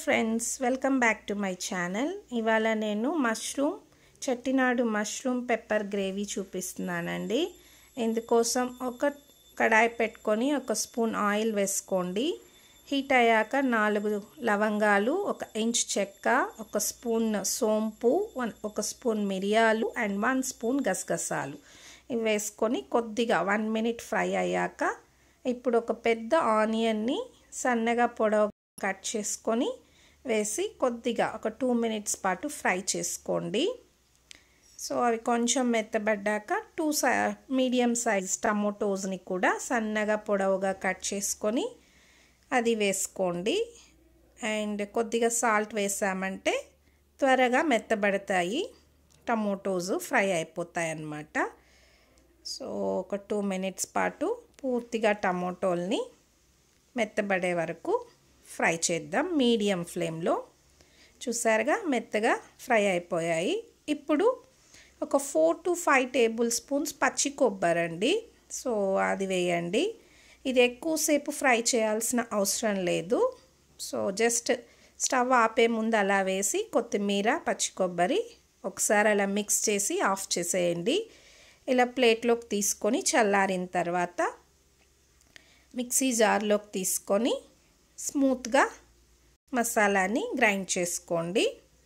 friends welcome back to my channel ఇవాళ నేను mushroom Chettinad mushroom pepper gravy చూపిస్తున్నానండి ఇందుకోసం ఒక కడాయి పెట్టుకొని ఒక స్పూన్ ఆయిల్ వేసుకోండి హీట్ అయ్యాక నాలుగు లవంగాలు ఒక ఇంచ్ చెక్క ఒక స్పూన్ సోంపు వన్ ఒక స్పూన్ మిరియాలు అండ్ వన్ స్పూన్ గసగసాలు ఇవి వేసుకొని కొద్దిగా వన్ మినిట్ ఫ్రై అయ్యాక ఇప్పుడు ఒక పెద్ద ఆనియన్ని సన్నగా పొడవు కట్ చేసుకొని వేసి కొద్దిగా ఒక టూ మినిట్స్ పాటు ఫ్రై చేసుకోండి సో అవి కొంచెం మెత్తబడ్డాక టూ సై మీడియం సైజ్ టమోటోస్ని కూడా సన్నగా పొడవుగా కట్ చేసుకొని అది వేసుకోండి అండ్ కొద్దిగా సాల్ట్ వేసామంటే త్వరగా మెత్తబడతాయి టమోటోస్ ఫ్రై అయిపోతాయి అన్నమాట సో ఒక టూ మినిట్స్ పాటు పూర్తిగా టమోటోల్ని మెత్తబడే వరకు ఫ్రై చేద్దాం మీడియం ఫ్లేమ్లో చూసారుగా మెత్తగా ఫ్రై అయిపోయాయి ఇప్పుడు ఒక four to five tablespoons పచ్చి కొబ్బరి అండి సో అది వేయండి ఇది ఎక్కువసేపు ఫ్రై చేయాల్సిన అవసరం లేదు సో జస్ట్ స్టవ్ ఆపే ముందు అలా వేసి కొత్తిమీర పచ్చి కొబ్బరి ఒకసారి అలా మిక్స్ చేసి ఆఫ్ చేసేయండి ఇలా ప్లేట్లోకి తీసుకొని చల్లారిన తర్వాత మిక్సీ జార్లోకి తీసుకొని స్మూత్గా మసాలాని గ్రైండ్ చేసుకోండి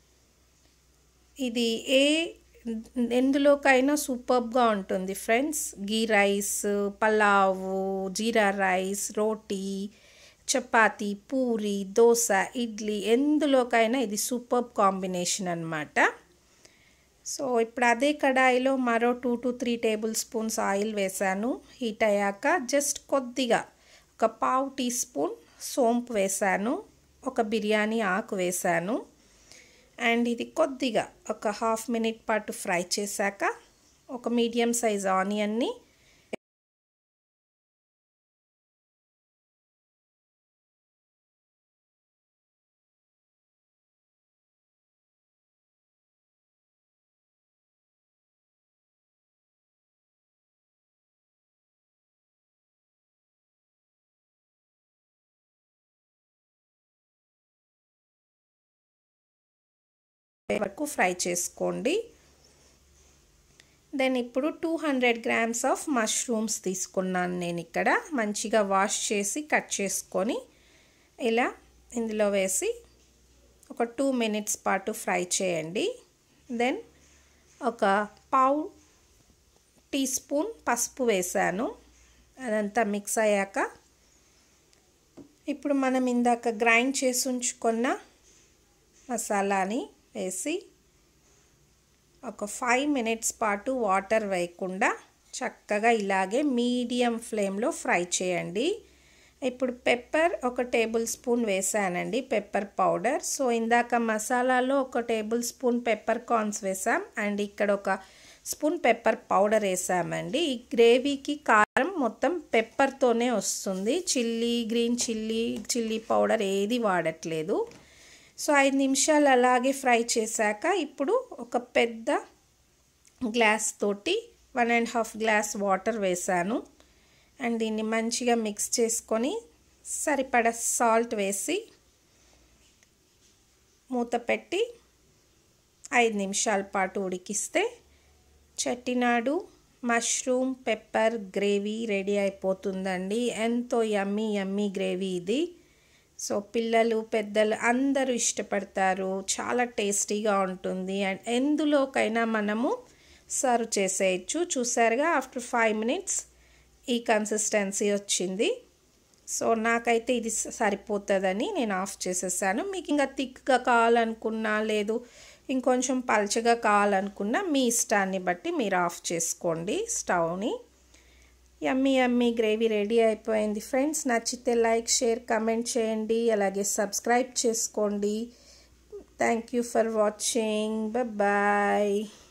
ఇది ఏ ఎందులోకైనా సూపర్గా ఉంటుంది friends ghee rice pulao jeera rice roti chapati puri dosa idli ఎందులోకైనా ఇది సూపర్ కాంబినేషన్ అనమాట సో ఇప్పుడు అదే కడాయిలో మరో two to three tablespoons oil వేసాను హీట్ అయ్యాక జస్ట్ కొద్దిగా ఒక పావు టీ స్పూన్ సోంపు వేసాను ఒక బిర్యానీ ఆకు వేసాను అండ్ ఇది కొద్దిగా ఒక హాఫ్ మినిట్ పాటు ఫ్రై చేశాక ఒక మీడియం సైజ్ ఆనియన్ని వరకు ఫ్రై చేసుకోండి దెన్ ఇప్పుడు two hundred grams of mushrooms తీసుకున్నాను నేను ఇక్కడ మంచిగా వాష్ చేసి కట్ చేసుకొని ఇలా ఇందులో వేసి ఒక టూ మినిట్స్ పాటు ఫ్రై చేయండి దెన్ ఒక పావు టీ స్పూన్ పసుపు వేసాను అదంతా మిక్స్ అయ్యాక ఇప్పుడు మనం ఇందాక గ్రైండ్ చేసి ఉంచుకున్న మసాలాని వేసి ఒక ఫైవ్ మినిట్స్ పాటు వాటర్ వేయకుండా చక్కగా ఇలాగే మీడియం ఫ్లేమ్లో ఫ్రై చేయండి ఇప్పుడు పెప్పర్ ఒక టేబుల్ స్పూన్ వేసానండి పెప్పర్ పౌడర్ సో ఇందాక మసాలాలో ఒక టేబుల్ స్పూన్ పెప్పర్ కార్న్స్ వేసాం అండ్ ఇక్కడ ఒక స్పూన్ పెప్పర్ పౌడర్ వేసామండి ఈ గ్రేవీకి కారం మొత్తం పెప్పర్తోనే వస్తుంది chilli green chilli chilli powder ఏది వాడట్లేదు సో ఐదు నిమిషాలు అలాగే ఫ్రై చేశాక ఇప్పుడు ఒక పెద్ద గ్లాస్ తోటి one and half glass water వేసాను అండ్ దీన్ని మంచిగా మిక్స్ చేసుకొని సరిపడ సాల్ట్ వేసి మూత పెట్టి ఐదు నిమిషాల పాటు ఉడికిస్తే Chettinad mushroom pepper gravy ready అయిపోతుందండి ఎంతో యమ్మీ యమ్మీ గ్రేవీ ఇది సో పిల్లలు పెద్దలు అందరూ ఇష్టపడతారు చాలా టేస్టీగా ఉంటుంది అండ్ ఎందులోకైనా మనము సర్వ్ చేసేయచ్చు చూసారుగా ఆఫ్టర్ ఫైవ్ మినిట్స్ ఈ కన్సిస్టెన్సీ వచ్చింది సో నాకైతే ఇది సరిపోతుందని నేను ఆఫ్ చేసేసాను మీకు ఇంకా థిక్గా కావాలనుకున్నా లేదు ఇంకొంచెం పల్చగా కావాలనుకున్నా మీ ఇష్టాన్ని బట్టి మీరు ఆఫ్ చేసుకోండి స్టవ్ని యమ్మీ యమ్మీ గ్రేవీ రెడీ అయిపోయింది ఫ్రెండ్స్ నచ్చితే లైక్ షేర్ కమెంట్ చేయండి అలాగే సబ్స్క్రైబ్ చేసుకోండి thank you for watching bye